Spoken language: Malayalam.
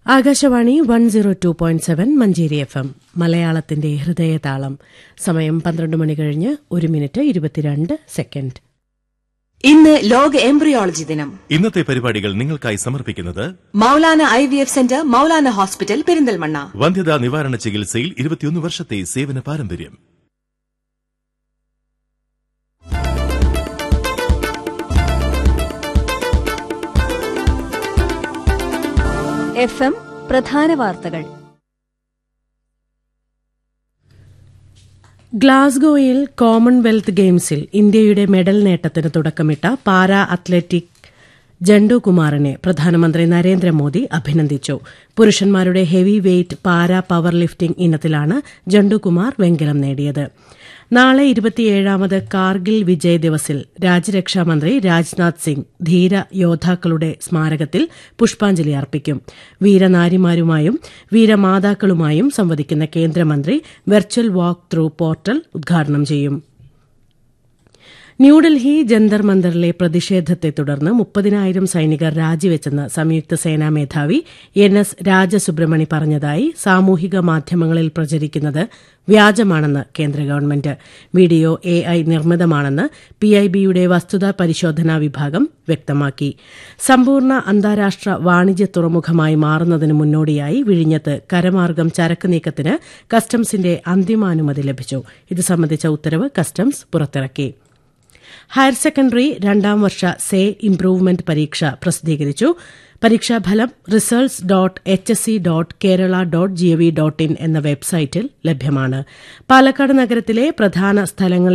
Akashvani one zero two point seven Manjeri F M മലയാളത്തിന്റെ ഹൃദയതാളം സമയം പന്ത്രണ്ട് മണി കഴിഞ്ഞ് ഒരു മിനിറ്റ് ഇരുപത്തിരണ്ട് സെക്കൻഡ് ഇന്ന് ലോക എംബ്രിയോളജി ദിനം ഇന്നത്തെ പരിപാടികൾ നിങ്ങൾക്കായി സമർപ്പിക്കുന്നത് Maulana I V F centre Maulana hospital Perinthalmanna വന്ധ്യതാ നിവാരണ ചികിത്സയിൽ ഇരുപത്തിയൊന്ന് വർഷത്തെ സേവന പാരമ്പര്യം എഫ് എം പ്രധാന വാർത്തകൾ ഗ്ലാസ്ഗോയിൽ കോമൺവെൽത്ത് ഗെയിംസിൽ ഇന്ത്യയുടെ മെഡൽ നേട്ടത്തിന് തുടക്കമിട്ട പാരാ അത്ലറ്റിക് ജണ്ടു കുമാറിനെ പ്രധാനമന്ത്രി നരേന്ദ്രമോദി അഭിനന്ദിച്ചു പുരുഷന്മാരുടെ heavy weight para power lifting ഇനത്തിലാണ് ജണ്ടുകുമാർ വെങ്കലം നേടിയത് നാളെ ഇരുപത്തിയേഴാമത് കാർഗിൽ വിജയ് ദിവസിൽ രാജ്യരക്ഷാമന്ത്രി രാജ്നാഥ് സിംഗ് ധീര യോദ്ധാക്കളുടെ സ്മാരകത്തിൽ പുഷ്പാഞ്ജലി അർപ്പിക്കും വീരനാരിമാരുമായും വീരമാതാക്കളുമായും സംവദിക്കുന്ന കേന്ദ്രമന്ത്രി വെർച്വൽ വാക്ക് ത്രൂ പോർട്ടൽ ഉദ്ഘാടനം ചെയ്യും ന്യൂഡൽഹി ജന്തർ മന്ദറിലെ പ്രതിഷേധത്തെ തുടർന്ന് മുപ്പതിനായിരം സൈനികർ രാജിവെച്ചെന്ന് സംയുക്ത സേനാ മേധാവി എൻ എസ് രാജസുബ്രഹ്മണി പറഞ്ഞതായി സാമൂഹിക മാധ്യമങ്ങളിൽ പ്രചരിക്കുന്നത് വ്യാജമാണെന്ന് കേന്ദ്ര ഗവൺമെന്റ് വീഡിയോ എ ഐ നിർമ്മിതമാണെന്ന് പിഐബിയുടെ വസ്തുതാ പരിശോധനാ വിഭാഗം വ്യക്തമാക്കി സമ്പൂർണ്ണ അന്താരാഷ്ട്ര വാണിജ്യ തുറമുഖമായി മാറുന്നതിന് മുന്നോടിയായി വിഴിഞ്ഞത്ത് കരമാർഗം ചരക്ക് നീക്കത്തിന് കസ്റ്റംസിന്റെ അന്തിമാനുമതി ലഭിച്ചു ഇത് സംബന്ധിച്ച ഉത്തരവ് കസ്റ്റംസ് പുറത്തിറക്കി ഹയർ സെക്കൻഡറി രണ്ടാം വർഷ സേ ഇംപ്രൂവ്മെന്റ് പരീക്ഷ പ്രസിദ്ധീകരിച്ചു പരീക്ഷാഫലം results dot H S C dot Kerala dot G O V dot in എന്ന വെബ്സൈറ്റിൽ ലഭ്യമാണ് പാലക്കാട് നഗരത്തിലെ പ്രധാന സ്ഥലങ്ങളെ